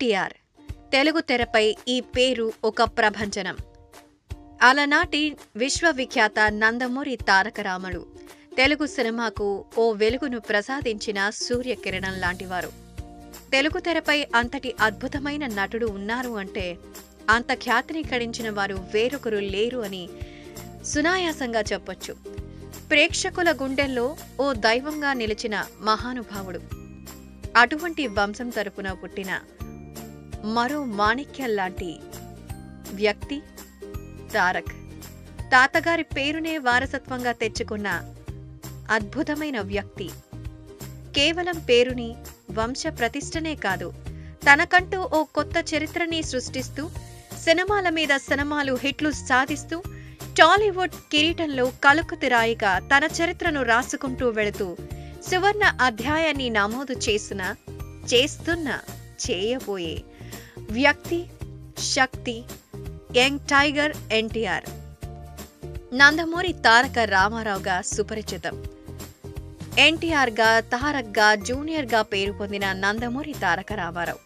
ఎన్టీఆర్ తెలుగు తెరపై ఈ పేరు ఒక ప్రభంజనం అలనాటి విశ్వవిఖ్యాత నందమూరి తారక రాముడు తెలుగు సినిమాకు ఓ వెలుగును ప్రసాదించిన సూర్యకిరణం లాంటివారు తెలుగు తెరపై అంతటి అద్భుతమైన నటుడు ఉన్నారు అంటే అంత ఖ్యాతిని కడించిన వారు వేరొకరు లేరు అని సునాయాసంగా చెప్పొచ్చు ప్రేక్షకుల గుండెల్లో ఓ దైవంగా నిలిచిన మహానుభావుడు అటువంటి వంశం తరపున పుట్టిన మరో మాణిక్యం లాంటి వ్యక్తి తారక్ తాతగారి పేరునే వారసత్వంగా తెచ్చుకున్న అద్భుతమైన వ్యక్తి కేవలం పేరుని వంశ ప్రతిష్టనే కాదు తనకంటూ ఓ కొత్త చరిత్రని సృష్టిస్తూ సినిమాల మీద సినిమాలు హిట్లు సాధిస్తూ టాలీవుడ్ కిరీటంలో కలుకుతిరాయిగా తన చరిత్రను రాసుకుంటూ వెళుతూ సువర్ణ అధ్యాయాన్ని నమోదు చేసిన చేస్తున్న చేయబోయే వ్యక్తి శక్తి యంగ్ టైగర్ ఎన్టీఆర్ నందమూరి తారక రామారావుగా సుపరిచితం ఎన్టీఆర్గా తారక్గా జూనియర్గా పేరు పొందిన నందమూరి తారక రామారావు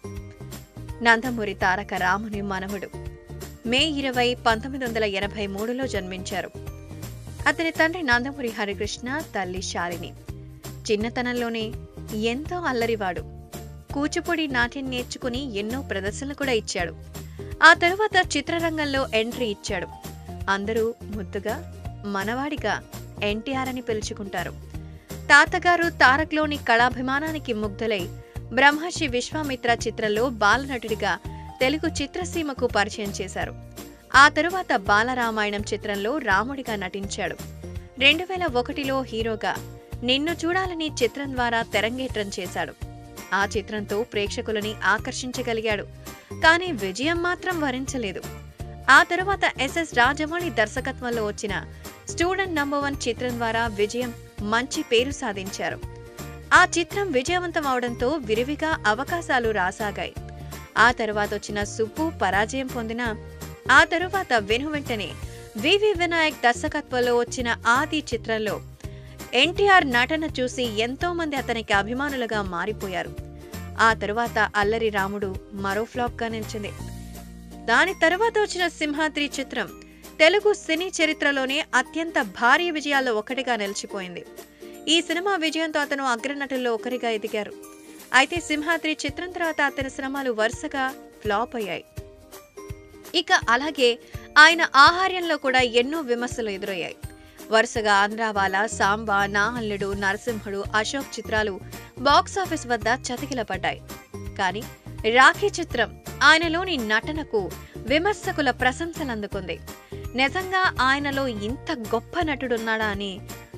నందమూరి తారక రాముని మనవడు మే ఇరవై పంతొమ్మిది వందల ఎనభై మూడులో జన్మించారు అతని తండ్రి నందమూరి హరికృష్ణ తల్లి శాలిని చిన్నతనంలోనే ఎంతో అల్లరివాడు కూచిపూడి నాట్యం నేర్చుకుని ఎన్నో ప్రదర్శనలు కూడా ఇచ్చాడు ఆ తరువాత చిత్రరంగంలో ఎంట్రీ ఇచ్చాడు అందరూ ముద్దుగా మనవాడిగా ఎన్టీఆర్ అని పిలుచుకుంటారు తాతగారు తారక్లోని కళాభిమానానికి ముగ్ధులై బ్రహ్మర్షి విశ్వామిత్ర చిత్రంలో బాలనటుడిగా తెలుగు చిత్రసీమకు పరిచయం చేశారు ఆ తరువాత బాలరామాయణం చిత్రంలో రాముడిగా నటించాడు రెండు వేల ఒకటిలో హీరోగా నిన్ను చూడాలని చిత్రం ద్వారా తెరంగేట్రం చేశాడు ఆ చిత్రంతో ప్రేక్షకులని ఆకర్షించగలిగాడు కానీ విజయం మాత్రం వరించలేదు ఆ తరువాత ఎస్ఎస్ రాజమౌళి దర్శకత్వంలో వచ్చిన స్టూడెంట్ నంబర్ వన్ చిత్రం ద్వారా విజయం మంచి పేరు సాధించారు ఆ చిత్రం విజయవంతం అవడంతో విరివిగా అవకాశాలు రాసాగాయి ఆ తరువాత వచ్చిన సుబ్బు పరాజయం పొందిన ఆ తరువాత వెను వెంటనే వివి వినాయక్ దర్శకత్వంలో వచ్చిన ఆది చిత్రంలో ఎన్టీఆర్ నటన చూసి ఎంతో మంది అతనికి అభిమానులుగా మారిపోయారు ఆ తరువాత అల్లరి రాముడు మరో ఫ్లాప్ గా నిలిచింది దాని తరువాత వచ్చిన సింహాద్రి చిత్రం తెలుగు సినీ చరిత్రలోనే అత్యంత భారీ విజయాల్లో ఒకటిగా నిలిచిపోయింది ఈ సినిమా విజయంతో అతను అగ్రనటుల్లో ఒకరిగా ఎదిగారు అయితే సింహాద్రి చిత్రం తర్వాత అతని సినిమాలు వరుసగా ఫ్లాప్ అయ్యాయి ఇక అలాగే ఆయన ఆహార్యంలో కూడా ఎన్నో విమర్శలు ఎదురయ్యాయి వరుసగా ఆంధ్రావాలా సాంబా నా అల్లుడు నరసింహుడు అశోక్ చిత్రాలు బాక్సాఫీస్ వద్ద చతికిలపడ్డాయి కానీ రాఖీ చిత్రం ఆయనలోని నటనకు విమర్శకుల ప్రశంసలు అందుకుంది నిజంగా ఆయనలో ఇంత గొప్ప నటుడున్నాడా అని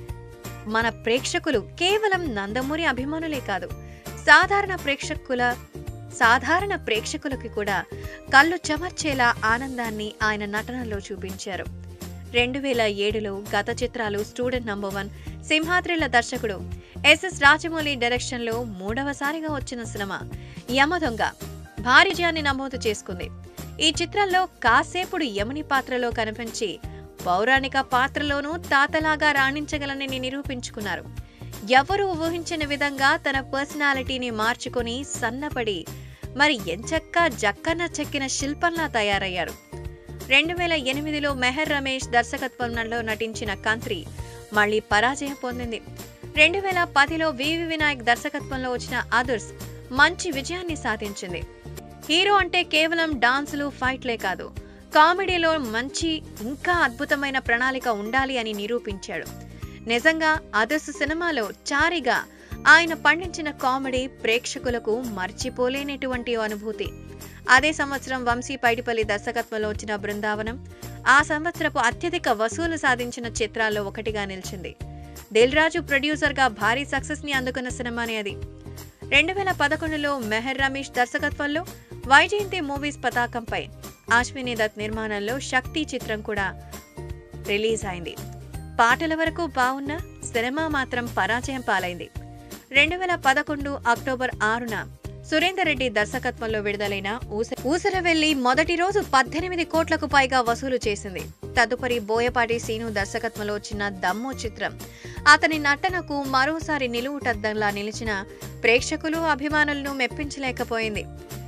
మన ప్రేక్షకులు కేవలం నందమూరి అభిమానులే కాదు సాధారణ ప్రేక్షకుల సాధారణ ప్రేక్షకులకి కూడా కళ్ళు చెమర్చేలా ఆనందాన్ని ఆయన నటనలో చూపించారు రెండు వేల ఏడులో గత చిత్రాలు స్టూడెంట్ నంబర్ వన్ సింహాద్రిల దర్శకుడు ఎస్ఎస్ రాజమౌళి డైరెక్షన్లో మూడవసారిగా వచ్చిన సినిమా యమదొంగ భారీ విజయాన్ని నమోదు చేసుకుంది ఈ చిత్రంలో కాసేపుడు యముని పాత్రలో కనిపించి పౌరాణిక పాత్రలోనూ తాతలాగా రాణించగలనని నిరూపించుకున్నారు ఎవరూ ఊహించిన విధంగా తన పర్సనాలిటీని మార్చుకొని సన్నపడి మరి ఎంచక్క జక్కన చెక్కిన శిల్పంలా తయారయ్యారు రెండు వేల ఎనిమిదిలో మెహర్ రమేష్ దర్శకత్వంలో నటించిన కంత్రి మళ్ళీ పరాజయం పొందింది రెండు వేల పదిలో వివి వినాయక్ దర్శకత్వంలో వచ్చిన అదర్స్ మంచి విజయాన్ని సాధించింది హీరో అంటే కేవలం డాన్సులు ఫైట్లే కాదు కామెడీలో మంచి ఇంకా అద్భుతమైన ప్రణాళిక ఉండాలి అని నిరూపించాడు నిజంగా అదర్స్ సినిమాలో చారిగా ఆయన పండించిన కామెడీ ప్రేక్షకులకు మర్చిపోలేనటువంటి అనుభూతి అదే సంవత్సరం వంశీ పైడిపల్లి దర్శకత్వంలో వచ్చిన బృందావనం ఆ సంవత్సరపు అత్యధిక వసూలు సాధించిన చిత్రాల్లో ఒకటిగా నిలిచింది దిల్ రాజు ప్రొడ్యూసర్గా భారీ సక్సెస్ ని అందుకున్న సినిమానే అది రెండు వేల పదకొండులో మెహర్ రమేష్ దర్శకత్వంలో వైజయంతి మూవీస్ పతాకంపై అశ్విని దత్ నిర్మాణంలో శక్తి చిత్రం కూడా రిలీజ్ అయింది పాటల వరకు బాగున్న సినిమా మాత్రం పరాజయం పాలైంది రెండు వేల పదకొండు అక్టోబర్ ఆరున సురేందర్ రెడ్డి దర్శకత్వంలో విడుదలైన ఊస ఊసరవెల్లి మొదటి రోజు పద్దెనిమిది కోట్లకు పైగా వసూలు చేసింది తదుపరి బోయపాటి సీను దర్శకత్వంలో వచ్చిన దమ్ము చిత్రం అతని నటనకు మరోసారి నిలువుటద్దంలా నిలిచిన ప్రేక్షకులు అభిమానులను మెప్పించలేకపోయింది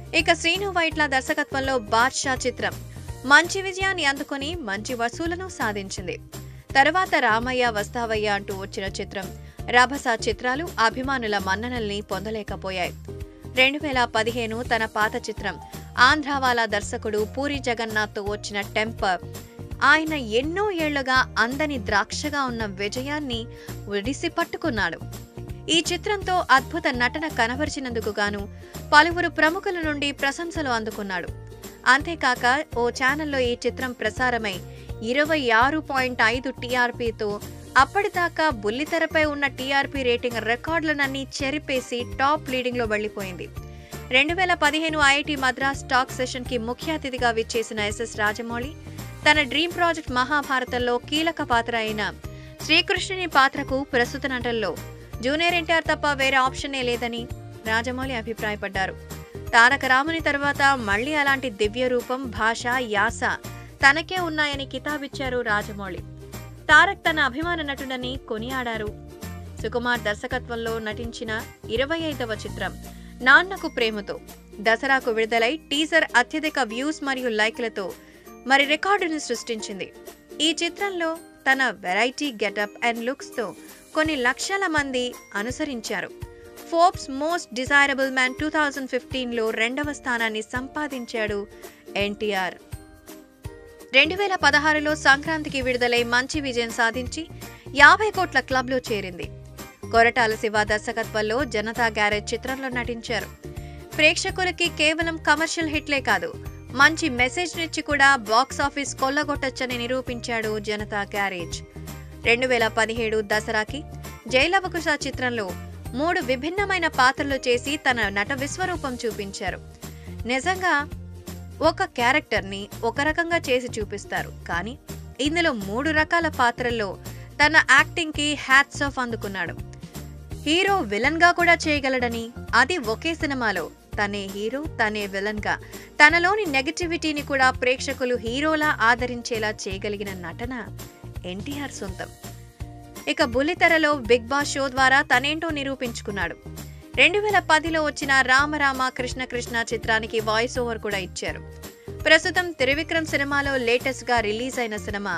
ఇక శ్రీను వైట్ల దర్శకత్వంలో బాద్షా చిత్రం మంచి విజయాన్ని అందుకొని మంచి వసూలను సాధించింది తర్వాత రామయ్య వస్తావయ్య అంటూ వచ్చిన చిత్రం రభస చిత్రాలు అభిమానుల మన్ననల్ని పొందలేకపోయాయి రెండు వేల పదిహేను తన పాత చిత్రం ఆంధ్రావాలా దర్శకుడు పూరి జగన్నాథ్తో వచ్చిన టెంపర్ ఆయన ఎన్నో ఏళ్లుగా అందని ద్రాక్షగా ఉన్న విజయాన్ని ఒడిసి పట్టుకున్నాడు ఈ చిత్రంతో అద్భుత నటన కనబరిచినందుకు గాను పలువురు ప్రముఖుల నుండి ప్రశంసలు అందుకున్నాడు అంతేకాక ఓ ఛానల్లో ఈ చిత్రం ప్రసారమై ఇరవై ఆరు పాయింట్ ఐదు టీఆర్పీతో అప్పటిదాకా బుల్లితెరపై ఉన్న టీఆర్పీ రేటింగ్ రికార్డులనన్నీ చెరిపేసి టాప్ లీడింగ్లో వెళ్లిపోయింది రెండు వేల పదిహేను ఐఐటి మద్రాస్ టాక్ సెషన్ కి ముఖ్య అతిథిగా విచ్చేసిన ఎస్ఎస్ రాజమౌళి తన డ్రీమ్ ప్రాజెక్ట్ మహాభారతంలో కీలక పాత్ర అయిన శ్రీకృష్ణుని పాత్రకు ప్రస్తుత నటనలో జూనియర్ ఎన్టీఆర్ తప్ప వేరే ఆప్షనే లేదని రాజమౌళి అభిప్రాయపడ్డారు తారక రాముని తర్వాత మళ్ళీ అలాంటి దివ్య రూపం భాష యాస తనకే ఉన్నాయని కితాబిచ్చారు రాజమౌళి తారక్ తన అభిమాన నటుడని కొనియాడారు సుకుమార్ దర్శకత్వంలో నటించిన ఇరవై ఐదవ చిత్రం నాన్నకు ప్రేమతో దసరాకు విడుదలై టీజర్ అత్యధిక వ్యూస్ మరియు లైక్లతో మరి రికార్డును సృష్టించింది ఈ చిత్రంలో తన వెరైటీ గెటప్ అండ్ లుక్స్తో కొన్ని లక్షల మంది అనుసరించారు Forbes most desirable man two thousand ఫిఫ్టీన్లో రెండవ స్థానాన్ని సంపాదించాడు ఎన్టీఆర్ రెండు వేల పదహారులో సంక్రాంతికి విడుదలై మంచి విజయం సాధించి యాభై కోట్ల క్లబ్లో చేరింది కొరటాల శివ దర్శకత్వంలో జనతా గ్యారేజ్ చిత్రంలో నటించారు ప్రేక్షకులకి కేవలం కమర్షియల్ హిట్లే కాదు మంచి మెసేజ్ నిచ్చి కూడా బాక్స్ ఆఫీస్ కొల్లగొట్టొచ్చని నిరూపించాడు జనతా గ్యారేజ్ రెండు వేల పదిహేడు దసరాకి జైలవకుశ చిత్రంలో మూడు విభిన్నమైన పాత్రలు చేసి తన నట విశ్వరూపం చూపించారు నిజంగా ఒక క్యారెక్టర్ని ఒక రకంగా చేసి చూపిస్తారు కానీ ఇందులో మూడు రకాల పాత్రల్లో తన యాక్టింగ్కి హ్యాట్స్ ఆఫ్ అందుకున్నాడు హీరో విలన్ గా కూడా చేయగలడని అది ఒకే సినిమాలో తనే హీరో తనే విలన్ గా తనలోని నెగటివిటీని కూడా ప్రేక్షకులు హీరోలా ఆదరించేలా చేయగలిగిన నటన ఎన్టీఆర్ సొంతం ఇక బుల్లితెరలో బిగ్ బాస్ షో ద్వారా తనేంటో నిరూపించుకున్నాడు రెండు వేల పదిలో వచ్చిన రామరామ కృష్ణ కృష్ణ చిత్రానికి వాయిస్ ఓవర్ కూడా ఇచ్చారు ప్రస్తుతం త్రివిక్రమ్ సినిమాలో లేటెస్ట్ గా రిలీజ్ అయిన సినిమా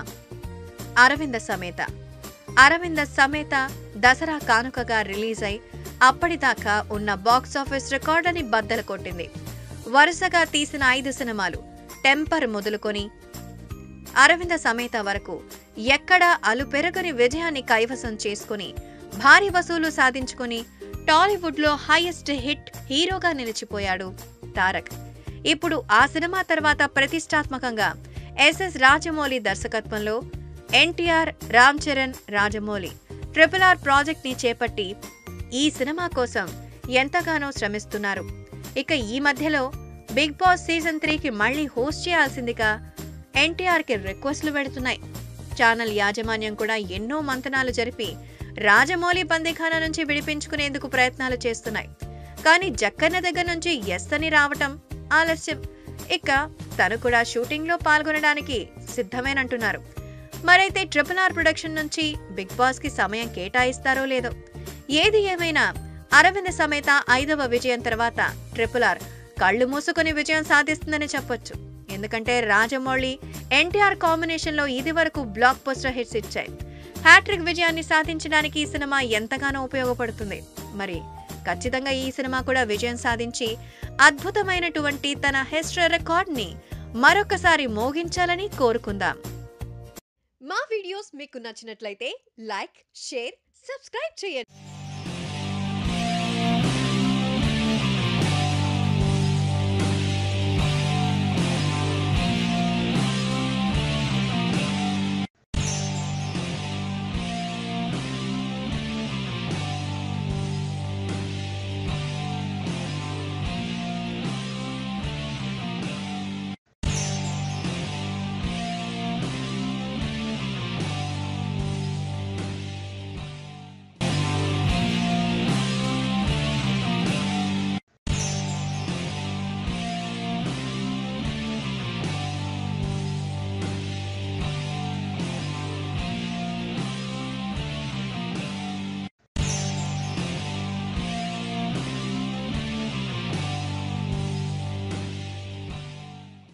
అరవింద సమేత అరవింద సమేత దసరా కానుకగా రిలీజ్ అయి అప్పటిదాకా ఉన్న బాక్స్ ఆఫీస్ రికార్డుని బద్దలు కొట్టింది వరుసగా తీసిన ఐదు సినిమాలు టెంపర్ మొదలుకొని అరవింద సమేత వరకు ఎక్కడా అలుపెరగని విజయాన్ని కైవసం చేసుకుని భారీ వసూలు సాధించుకుని టాలీవుడ్లో హైయెస్ట్ హిట్ హీరోగా నిలిచిపోయాడు తారక్ ఇప్పుడు ఆ సినిమా తర్వాత ప్రతిష్టాత్మకంగా ఎస్ఎస్ రాజమౌళి దర్శకత్వంలో NTR Ram Charan Rajamouli triple R project ని చేపట్టి ఈ సినిమా కోసం ఎంతగానో శ్రమిస్తున్నారు ఇక ఈ మధ్యలో బిగ్ బాస్ సీజన్ త్రీకి మళ్ళీ హోస్ట్ చేయాల్సిందిగా ఎన్టీఆర్ కి రిక్వెస్ట్లు పెడుతున్నాయి ఛానల్ యాజమాన్యం కూడా ఎన్నో మంతనాలు జరిపి రాజమౌళి బందీఖానా నుంచి విడిపించుకునేందుకు ప్రయత్నాలు చేస్తున్నాయి కానీ జక్కన్న దగ్గర నుంచి ఎస్ అని రావటం ఆలస్యం ఇక తను కూడా షూటింగ్ లో పాల్గొనడానికి సిద్ధమేనంటున్నారు మరైతే ట్రిపుల్ ఆర్ ప్రొడక్షన్ నుంచి బిగ్ బాస్ కి సమయం కేటాయిస్తారో లేదో ఏది ఏమైనా అరవింద సమేత ఐదవ విజయం తర్వాత ట్రిపుల్ ఆర్ కళ్ళు మూసుకొని విజయం సాధిస్తుందని చెప్పొచ్చు ఎందుకంటే రాజమౌళి ఎన్టీఆర్ కాంబినేషన్ లో ఇది వరకు బ్లాక్ బస్టర్ హిట్స్ ఇచ్చాయి హ్యాట్రిక్ విజయాన్ని సాధించడానికి ఈ సినిమా ఎంతగానో ఉపయోగపడుతుంది మరి ఖచ్చితంగా ఈ సినిమా కూడా విజయం సాధించి అద్భుతమైనటువంటి తన హిస్టరీ రికార్డ్ ని మరొకసారి మోగించాలని కోరుకుందాం మా వీడియోస్ మీకు నచ్చినట్లయితే లైక్ షేర్ సబ్స్క్రైబ్ చేయండి